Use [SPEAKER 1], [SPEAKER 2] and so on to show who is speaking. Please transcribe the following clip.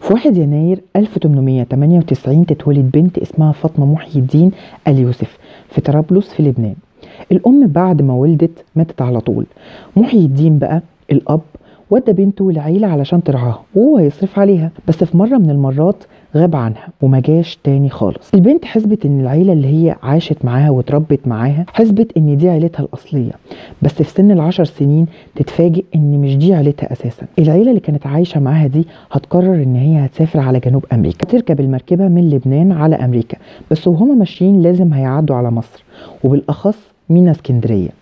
[SPEAKER 1] في 1 يناير 1898 تتولد بنت اسمها فاطمة محي الدين اليوسف في طرابلس في لبنان الأم بعد ما ولدت ماتت على طول محي الدين بقى الأب ودى بنته العيلة علشان ترعاها وهو هيصرف عليها بس في مرة من المرات غاب عنها وما جاش تاني خالص البنت حسبت ان العيلة اللي هي عاشت معاها وتربت معاها حسبت ان دي عيلتها الأصلية بس في سن العشر سنين تتفاجئ ان مش دي عيلتها أساسا العيلة اللي كانت عايشة معاها دي هتقرر ان هي هتسافر على جنوب أمريكا تركب المركبة من لبنان على أمريكا بس وهما ماشيين لازم هيعدوا على مصر وبالأخص مينا اسكندرية